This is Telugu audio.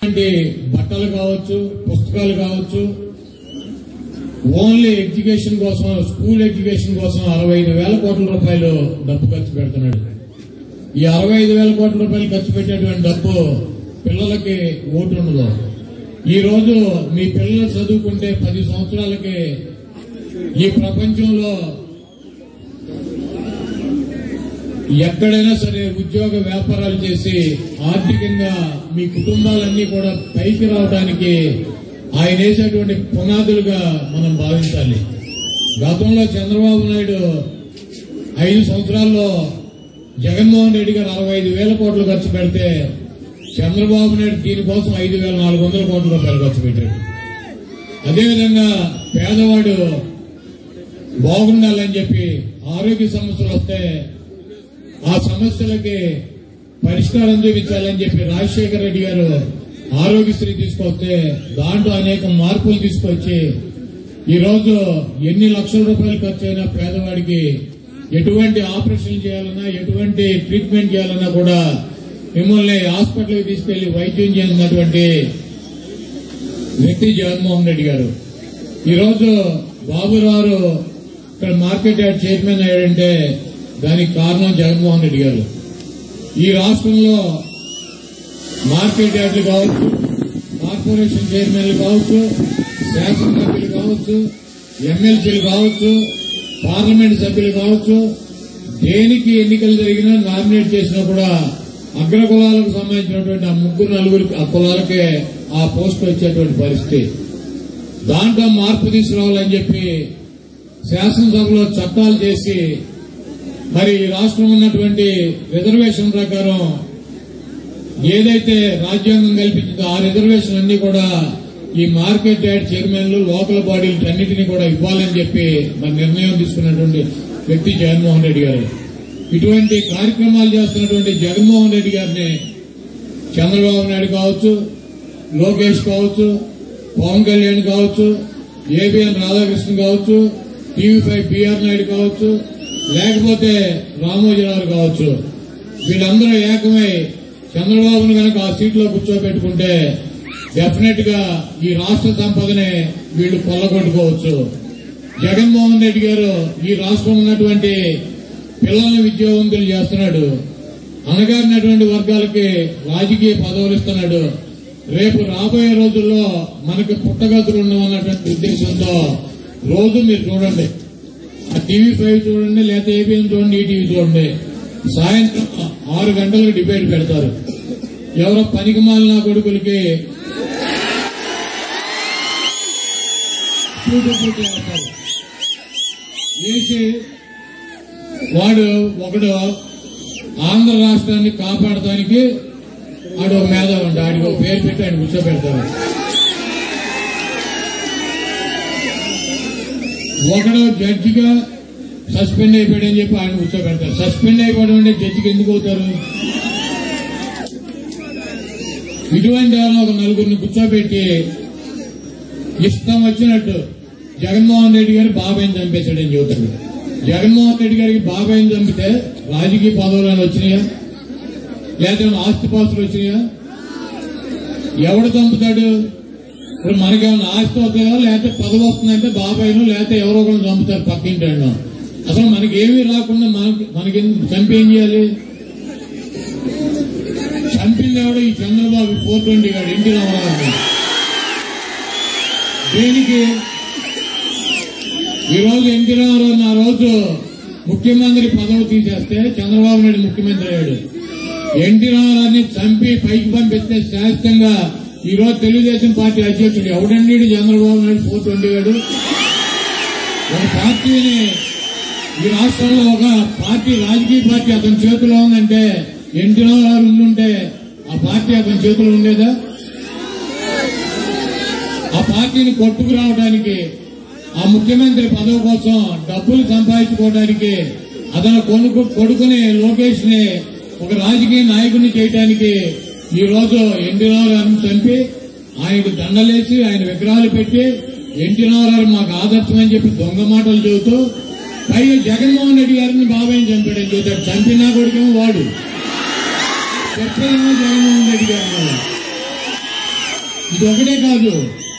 అంటే బట్టలు కావచ్చు పుస్తకాలు కావచ్చు ఓన్లీ ఎడ్యుకేషన్ కోసం స్కూల్ ఎడ్యుకేషన్ కోసం అరవై ఐదు వేల కోట్ల రూపాయలు డబ్బు ఖర్చు పెడుతున్నాడు ఈ అరవై ఐదు వేల కోట్ల రూపాయలు ఖర్చు పెట్టేటువంటి డబ్బు పిల్లలకి ఓటు ఉండదు ఈ రోజు మీ పిల్లలు చదువుకుంటే పది సంవత్సరాలకి ఈ ప్రపంచంలో ఎక్కడైనా సరే ఉద్యోగ వ్యాపారాలు చేసి ఆర్థికంగా మీ కుటుంబాలన్నీ కూడా పైకి రావడానికి ఆయన వేసేటువంటి పునాదులుగా మనం భావించాలి గతంలో చంద్రబాబు నాయుడు ఐదు సంవత్సరాల్లో జగన్మోహన్ రెడ్డి గారు అరవై ఐదు వేల కోట్లు ఖర్చు పెడితే చంద్రబాబు నాయుడు దీనికోసం ఐదు వేల నాలుగు వందల కోట్ల రూపాయలు ఖర్చు పెట్టాడు అదేవిధంగా పేదవాడు బాగుండాలని చెప్పి ఆరోగ్య సమస్యలు వస్తే ఆ సమస్యలకి పరిష్కారం చూపించాలని చెప్పి రాజశేఖర రెడ్డి గారు ఆరోగ్యశ్రీ తీసుకొస్తే దాంట్లో అనేక మార్పులు తీసుకొచ్చి ఈ రోజు ఎన్ని లక్షల రూపాయలు ఖర్చు అయినా పేదవాడికి ఎటువంటి ఆపరేషన్ చేయాలన్నా ఎటువంటి ట్రీట్మెంట్ చేయాలన్నా కూడా మిమ్మల్ని హాస్పిటల్కి తీసుకెళ్లి వైద్యం చేసినటువంటి వ్యక్తి జగన్మోహన్ రెడ్డి గారు ఈ రోజు బాబురావు ఇక్కడ మార్కెట్ యార్డ్ చైర్మన్ అయ్యాడంటే దానికి కారణం జగన్మోహన్ రెడ్డి గారు ఈ రాష్ట్రంలో మార్కెట్ యార్డులు కావచ్చు కార్పొరేషన్ చైర్మన్లు కావచ్చు శాసనసభ్యులు కావచ్చు ఎమ్మెల్సీలు కావచ్చు పార్లమెంట్ సభ్యులు కావచ్చు దేనికి ఎన్నికలు జరిగినా నామినేట్ చేసినా కూడా అగ్ర కులాలకు సంబంధించినటువంటి ఆ ముగ్గురు నలుగురు ఆ కులాలకే ఆ పోస్ట్ వచ్చేటువంటి పరిస్థితి దాంట్లో మార్పు తీసుకురావాలని చెప్పి శాసనసభలో చట్టాలు చేసి మరి ఈ రాష్ట్రం ఉన్నటువంటి రిజర్వేషన్ ప్రకారం ఏదైతే రాజ్యాంగం కల్పించిందో ఆ రిజర్వేషన్ అన్ని కూడా ఈ మార్కెట్ యార్డ్ చైర్మన్లు లోకల్ బాడీలు అన్నిటినీ కూడా ఇవ్వాలని చెప్పి మరి నిర్ణయం తీసుకున్నటువంటి వ్యక్తి జగన్మోహన్ రెడ్డి గారు ఇటువంటి కార్యక్రమాలు చేస్తున్నటువంటి జగన్మోహన్ రెడ్డి గారిని చంద్రబాబు నాయుడు కావచ్చు లోకేష్ కావచ్చు పవన్ కళ్యాణ్ కావచ్చు ఏబిఎన్ రాధాకృష్ణ కావచ్చు టీవీ ఫైవ్ బిఆర్ నాయుడు కావచ్చు లేకపోతే రామోజీరావు కావచ్చు వీళ్ళందరూ ఏకమై చంద్రబాబును కనుక ఆ సీట్లో కూర్చోబెట్టుకుంటే డెఫినెట్ గా ఈ రాష్ట్ర సంపదనే వీళ్ళు కొల్లగొట్టుకోవచ్చు జగన్మోహన్ రెడ్డి గారు ఈ రాష్ట్రం ఉన్నటువంటి పిల్లల్ని విద్యావంతులు చేస్తున్నాడు అనగారినటువంటి వర్గాలకి రాజకీయ పదవులు ఇస్తున్నాడు రేపు రాబోయే రోజుల్లో మనకి పుట్టగతులు ఉండమన్నటువంటి ఉద్దేశంతో రోజు మీరు చూడండి ఆ టీవీ ఫైవ్ చూడండి లేకపోతే ఏబిఎన్ చూడండి ఈటీవీ చూడండి సాయంత్రం ఆరు గంటలకు డిబేట్ పెడతారు ఎవరో పనికి మాలిన కొడుకులకి సూటు పూట వేస్తారు. వేసి వాడు ఒకడు ఆంధ్ర రాష్ట్రాన్ని కాపాడటానికి ఆడు ఒక మేధావి అంట ఆడికి ఒక పేరు పెట్టి ఆయన కూర్చోబెడతారు ఒకడు జడ్జిగా సస్పెండ్ అయిపోయాడని చెప్పి ఆయన కూర్చోబెడతారు సస్పెండ్ అయిపోవడం అంటే జడ్జికి ఎందుకు అవుతారు ఇటువంటి వాళ్ళని ఒక నలుగురిని కూర్చోబెట్టి ఇష్టం వచ్చినట్టు జగన్మోహన్ రెడ్డి గారు బాబాయిని చంపేశాడని చెబుతాడు జగన్మోహన్ రెడ్డి గారికి బాబాయిని చంపితే రాజకీయ పదవులు వచ్చినాయా లేదా ఆస్తిపాస్తులు వచ్చినాయా ఎవడు చంపుతాడు ఇప్పుడు మనకేమైనా ఆస్తి వస్తుందా లేకపోతే పదవి వస్తుందంటే బాబాయ్ను లేకపోతే ఎవరో ఒకరు చంపుతారు పక్కింటి ఆయన అసలు మనకి ఏమీ రాకుండా మనకి మనకి చంపి ఏం చేయాలి చంపింది ఎవడు ఈ Chandrababu four twenty garu N T Ramarao garu. దేనికి ఈ రోజు ఎన్టీ రామారావు ఆ రోజు ముఖ్యమంత్రి పదవి తీసేస్తే చంద్రబాబు నాయుడు ముఖ్యమంత్రి అయ్యాడు ఎన్టీ రామారావుని చంపి పైకి పంపిస్తే శాశ్వతంగా ఈ రోజు తెలుగుదేశం పార్టీ అధ్యక్షుడు ఎవడండి ఈడు చంద్రబాబు నాయుడు ఫోర్ ట్వంటీ గారు ఒక పార్టీని ఈ రాష్ట్రంలో ఒక పార్టీ రాజకీయ పార్టీ అతని చేతిలో ఉందంటే ఎన్టీ రామారావు ఉండుంటే ఆ పార్టీ అతని చేతిలో ఉండేదా ఆ పార్టీని కొట్టుకురావడానికి ఆ ముఖ్యమంత్రి పదవి కోసం డబ్బులు సంపాదించుకోవడానికి అతను కొనుక్కు కొడుకుని లోకేష్ ని ఒక రాజకీయ నాయకుడిని చేయడానికి ఈ రోజు ఎన్టీ రామారావుని చంపి ఆయనకు దండలేసి ఆయన విగ్రహాలు పెట్టి ఎన్టీ రామారావు మాకు ఆదర్శం అని చెప్పి దొంగ మాటలు చెబుతూ పైగా జగన్మోహన్ రెడ్డి గారిని బాబాయ్ని చంపాడని చెబుతాడు చంపినా కొడుకేమో వాడు చెప్పేదేమో జగన్మోహన్ రెడ్డి గారు ఇది ఒకటే కాదు